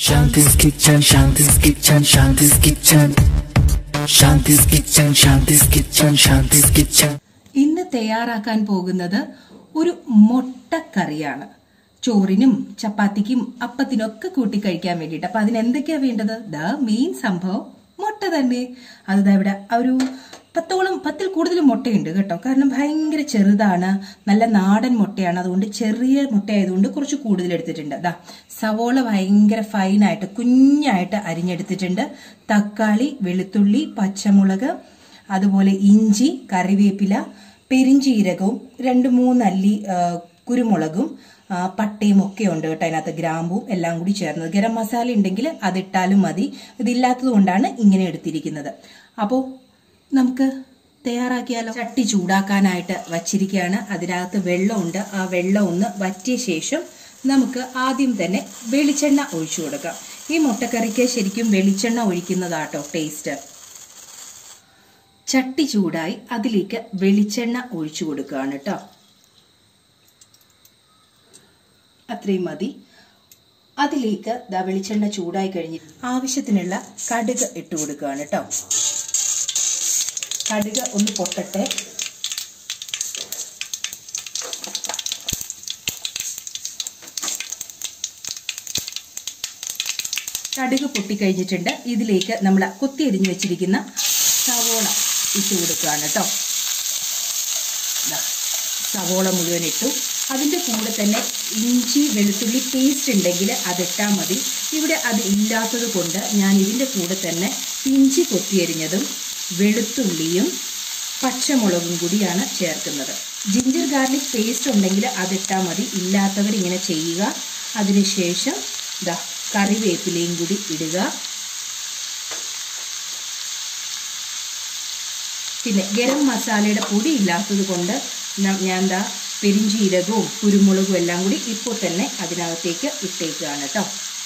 Shanti's kitchen, Shanti's kitchen, Shanti's kitchen. Shanti's kitchen, Shanti's kitchen, Shanti's kitchen. ഇന്ന് തയ്യാറാക്കാൻ പോകുന്നത് ഒരു മുട്ടക്കറിയാണ് ചോറിനും ചപ്പാത്തിക്കും അപ്പത്തിനൊക്കെ കൂട്ടി കഴിക്കാൻ വേണ്ടിയിട്ട് അപ്പൊ അതിന് എന്തൊക്കെയാ വേണ്ടത് ദ മെയിൻ സംഭവം മുട്ട തന്നെ അത് ദാ ഇവിടെ ഒരു പത്തോളം പത്തിൽ കൂടുതൽ മുട്ടയുണ്ട് കേട്ടോ കാരണം ഭയങ്കര ചെറുതാണ് നല്ല നാടൻ മുട്ടയാണ് അതുകൊണ്ട് ചെറിയ മുട്ടയായതുകൊണ്ട് കുറച്ച് കൂടുതൽ എടുത്തിട്ടുണ്ട് ദാ സവോള ഭയങ്കര ഫൈനായിട്ട് കുഞ്ഞായിട്ട് അരിഞ്ഞെടുത്തിട്ടുണ്ട് തക്കാളി വെളുത്തുള്ളി പച്ചമുളക് അതുപോലെ ഇഞ്ചി കറിവേപ്പില പെരിഞ്ചീരകവും രണ്ട് മൂന്നല്ലി ആ, കുരുമുളകും ആ, പട്ടയും ഒക്കെ ഉണ്ട് കേട്ടോ അതിനകത്ത് ഗ്രാമ്പും എല്ലാം കൂടി ചേർന്നത് ഗരം മസാല ഉണ്ടെങ്കിൽ അതിട്ടാലും മതി ഇതില്ലാത്തത് കൊണ്ടാണ് ഇങ്ങനെ എടുത്തിരിക്കുന്നത് അപ്പോൾ നമുക്ക് തയ്യാറാക്കിയാലോ ചട്ടി ചൂടാക്കാനായിട്ട് വച്ചിരിക്കുകയാണ് അതിനകത്ത് വെള്ളമുണ്ട് ആ വെള്ളം ഒന്ന് വറ്റിയ ശേഷം നമുക്ക് ആദ്യം തന്നെ വെളിച്ചെണ്ണ ഒഴിച്ചു കൊടുക്കാം ഈ മുട്ടക്കറിക്ക് ശരിക്കും വെളിച്ചെണ്ണ ഒഴിക്കുന്നതാട്ടോ ടേസ്റ്റ് ചട്ടി ചൂടായി അതിലേക്ക് വെളിച്ചെണ്ണ ഒഴിച്ചു കൊടുക്കുകയാണ് കേട്ടോ അത്രയും മതി അതിലേക്ക് ദാ വെളിച്ചെണ്ണ ചൂടായി കഴിഞ്ഞ് ആവശ്യത്തിനുള്ള കടുക് ഇട്ട് കൊടുക്കുകയാണ് കേട്ടോ കടുക് ഒന്ന് പൊട്ടട്ടെ കടുക് പൊട്ടിക്കഴിഞ്ഞിട്ടുണ്ട് ഇതിലേക്ക് നമ്മൾ കൊത്തി എരിഞ്ഞു വെച്ചിരിക്കുന്ന സവോള ഇട്ട് കൊടുക്കുകയാണ് കേട്ടോ ദാ, സവോള മുഴുവൻ ഇട്ടു അതിൻ്റെ കൂടെ തന്നെ ഇഞ്ചി വെളുത്തുള്ളി പേസ്റ്റ് ഉണ്ടെങ്കിൽ അതിട്ടാൽ മതി ഇവിടെ അത് ഇല്ലാത്തത് കൊണ്ട് ഞാൻ ഇതിൻ്റെ കൂടെ തന്നെ ഇഞ്ചി കൊത്തിയരിഞ്ഞതും വെളുത്തുള്ളിയും പച്ചമുളകും കൂടിയാണ് ചേർക്കുന്നത് ജിഞ്ചർ ഗാർലിക് പേസ്റ്റ് ഉണ്ടെങ്കിൽ അതിട്ടാൽ മതി ഇല്ലാത്തവർ ഇങ്ങനെ ചെയ്യുക അതിനുശേഷം ദാ കറിവേപ്പിലയും കൂടി ഇടുക പിന്നെ ഗരം മസാലയുടെ പൊടി ഇല്ലാത്തത് കൊണ്ട് ന- ഞാൻ എന്താ പെരിഞ്ചീരകവും കുരുമുളകും എല്ലാം കൂടി ഇപ്പോൾ തന്നെ അതിനകത്തേക്ക് ഇട്ടേക്കുകയാണ് കേട്ടോ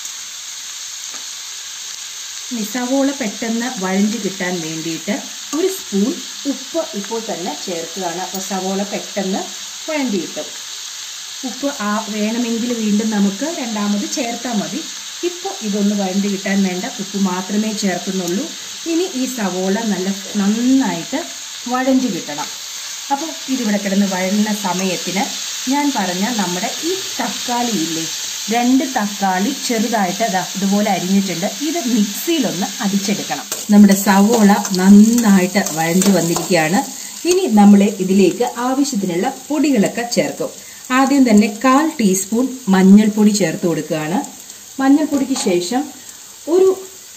ഇനി സവോള പെട്ടെന്ന് വഴഞ്ഞു കിട്ടാൻ വേണ്ടിയിട്ട് ഒരു സ്പൂൺ ഉപ്പ് ഇപ്പോൾ തന്നെ ചേർക്കുകയാണ് അപ്പോൾ സവോള പെട്ടെന്ന് വഴണ്ടി കിട്ടും ഉപ്പ് ആ വേണമെങ്കിൽ വീണ്ടും നമുക്ക് രണ്ടാമത് ചേർത്താൽ മതി ഇപ്പോൾ ഇതൊന്ന് വഴണ്ടി കിട്ടാൻ വേണ്ട ഉപ്പ് മാത്രമേ ചേർക്കുന്നുള്ളൂ ഇനി ഈ സവോള നല്ല നന്നായിട്ട് വഴഞ്ചു കിട്ടണം അപ്പോൾ ഇതിവിടെ കിടന്ന് വഴങ്ങുന്ന സമയത്തിന് ഞാൻ പറഞ്ഞ നമ്മുടെ ഈ തക്കാളി ഇല്ലേ രണ്ട് തക്കാളി ചെറുതായിട്ട് ദാ ഇതുപോലെ അരിഞ്ഞിട്ടുണ്ട് ഇത് മിക്സിയിലൊന്ന് അടിച്ചെടുക്കണം നമ്മുടെ സവോള നന്നായിട്ട് വഴഞ്ഞു വന്നിരിക്കുകയാണ് ഇനി നമ്മൾ ഇതിലേക്ക് ആവശ്യത്തിനുള്ള പൊടികളൊക്കെ ചേർക്കും ആദ്യം തന്നെ കാൽ ടീസ്പൂൺ മഞ്ഞൾപ്പൊടി ചേർത്ത് കൊടുക്കുകയാണ് മഞ്ഞൾപ്പൊടിക്ക് ശേഷം ഒരു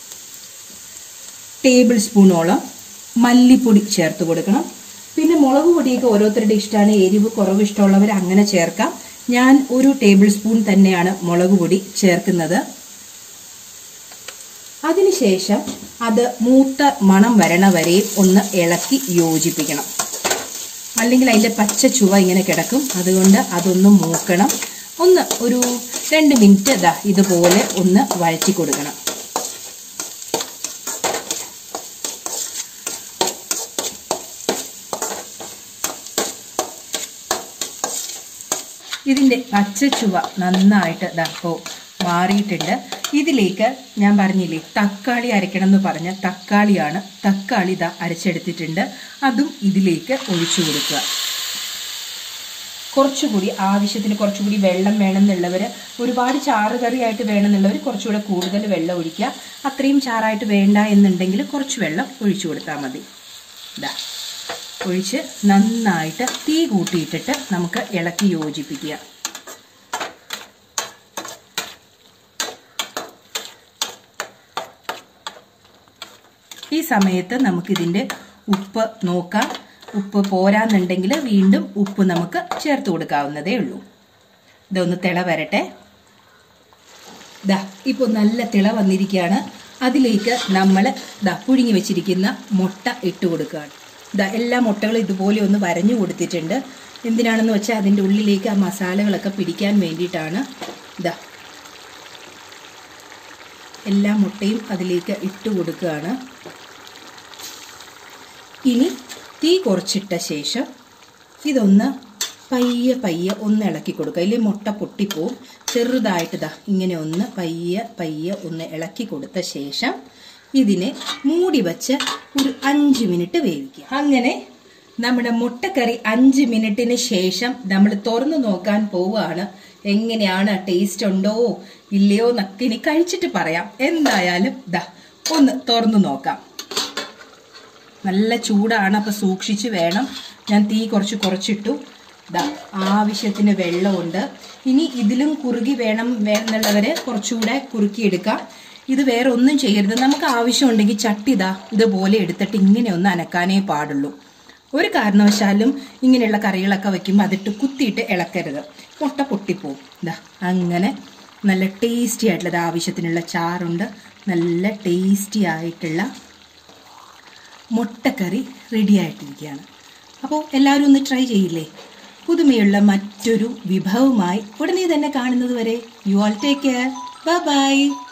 ടേബിൾ സ്പൂണോളം മല്ലിപ്പൊടി ചേർത്ത് കൊടുക്കണം പിന്നെ മുളക് പൊടിയൊക്കെ ഓരോരുത്തരുടെ ഇഷ്ടമാണ് എരിവ് കുറവ് ഇഷ്ടമുള്ളവർ അങ്ങനെ ചേർക്കാം ഞാൻ ഒരു ടേബിൾ സ്പൂൺ തന്നെയാണ് മുളക് പൊടി ചേർക്കുന്നത് അതിനുശേഷം അത് മൂത്ത മണം വരണ വരെ ഒന്ന് ഇളക്കി യോജിപ്പിക്കണം അല്ലെങ്കിൽ അതിൻ്റെ പച്ച ചുവ ഇങ്ങനെ കിടക്കും അതുകൊണ്ട് അതൊന്ന് മൂക്കണം ഒന്ന് ഒരു രണ്ട് മിനിറ്റ് ഇതാ ഇതുപോലെ ഒന്ന് വഴറ്റി കൊടുക്കണം ഇതിൻ്റെ പച്ച ചുവ നന്നായിട്ട് ഇതാ ഇപ്പോൾ മാറിയിട്ടുണ്ട് ഇതിലേക്ക് ഞാൻ പറഞ്ഞില്ലേ തക്കാളി അരയ്ക്കണം എന്ന് പറഞ്ഞ തക്കാളിയാണ് തക്കാളി ഇതാ അരച്ചെടുത്തിട്ടുണ്ട് അതും ഇതിലേക്ക് ഒഴിച്ചു കൊടുക്കുക കുറച്ചുകൂടി ആവശ്യത്തിന് കുറച്ചുകൂടി വെള്ളം വേണമെന്നുള്ളവർ ഒരുപാട് ചാറ് കറിയായിട്ട് വേണമെന്നുള്ളവർ കുറച്ചുകൂടെ കൂടുതൽ വെള്ളം ഒഴിക്കുക അത്രയും ചാറായിട്ട് വേണ്ട എന്നുണ്ടെങ്കിൽ കുറച്ച് വെള്ളം ഒഴിച്ചു കൊടുത്താൽ മതി ഇതാ ഒഴിച്ച് നന്നായിട്ട് തീ കൂട്ടിയിട്ടിട്ട് നമുക്ക് ഇളക്കി യോജിപ്പിക്കുക ഈ സമയത്ത് നമുക്കിതിൻ്റെ ഉപ്പ് നോക്കാം ഉപ്പ് പോരാന്നുണ്ടെങ്കിൽ വീണ്ടും ഉപ്പ് നമുക്ക് ചേർത്ത് കൊടുക്കാവുന്നതേ ഉള്ളൂ ഇതൊന്ന് തിള വരട്ടെ ദാ ഇപ്പോൾ നല്ല തിള വന്നിരിക്കുകയാണ് അതിലേക്ക് നമ്മൾ ദാ പുഴുങ്ങി വെച്ചിരിക്കുന്ന മുട്ട ഇട്ട് കൊടുക്കുകയാണ് ദാ എല്ലാ മുട്ടകളും ഇതുപോലെ ഒന്ന് വരഞ്ഞു കൊടുത്തിട്ടുണ്ട് എന്തിനാണെന്ന് വെച്ചാൽ അതിൻ്റെ ഉള്ളിലേക്ക് ആ മസാലകളൊക്കെ പിടിക്കാൻ വേണ്ടിയിട്ടാണ് ദാ എല്ലാ മുട്ടയും അതിലേക്ക് ഇട്ട് കൊടുക്കുകയാണ് ഇനി തീ കുറച്ചിട്ട ശേഷം ഇതൊന്ന് പയ്യെ പയ്യെ ഒന്ന് ഇളക്കി കൊടുക്കുക ഇല്ലെങ്കിൽ മുട്ട പൊട്ടിപ്പോവും ചെറുതായിട്ട് ഇതാ ഇങ്ങനെ ഒന്ന് പയ്യെ പയ്യെ ഒന്ന് ഇളക്കി കൊടുത്ത ശേഷം ഇതിനെ മൂടി വെച്ച് ഒരു അഞ്ച് മിനിറ്റ് വേവിക്കുക അങ്ങനെ നമ്മുടെ മുട്ടക്കറി അഞ്ച് മിനിറ്റിന് ശേഷം നമ്മൾ തുറന്നു നോക്കാൻ പോവുകയാണ് എങ്ങനെയാണ് ടേസ്റ്റ് ഉണ്ടോ ഇല്ലയോ എന്നൊക്കെ ഇനി കഴിച്ചിട്ട് പറയാം എന്തായാലും ദാ ഒന്ന് തുറന്നു നോക്കാം നല്ല ചൂടാണ് അപ്പൊ സൂക്ഷിച്ച് വേണം ഞാൻ തീ കുറച്ച് കുറച്ചിട്ടു ദാ ആവശ്യത്തിന് വെള്ളമുണ്ട് ഇനി ഇതിലും കുറുകി വേണം എന്നുള്ളവരെ കുറച്ചുകൂടെ കുറുക്കിയെടുക്കാം ഇത് വേറെ ഒന്നും ചെയ്യരുത് നമുക്ക് ആവശ്യമുണ്ടെങ്കിൽ ചട്ടി ഇതാ ഇതുപോലെ എടുത്തിട്ട് ഇങ്ങനെ ഒന്ന് അനക്കാനേ പാടുള്ളൂ ഒരു കാരണവശാലും ഇങ്ങനെയുള്ള കറികളൊക്കെ വെക്കുമ്പോൾ അതിട്ട് കുത്തിയിട്ട് ഇളക്കരുത് മുട്ട പൊട്ടിപ്പോവും ഇതാ അങ്ങനെ നല്ല ടേസ്റ്റി ആയിട്ടുള്ളത് ആവശ്യത്തിനുള്ള ചാറുണ്ട് നല്ല ടേസ്റ്റി ആയിട്ടുള്ള മുട്ടക്കറി റെഡി ആയിട്ടിരിക്കുകയാണ് അപ്പോൾ എല്ലാവരും ഒന്ന് ട്രൈ ചെയ്യില്ലേ പുതുമയുള്ള മറ്റൊരു വിഭവമായി ഉടനെ തന്നെ കാണുന്നത് വരെ you all take care by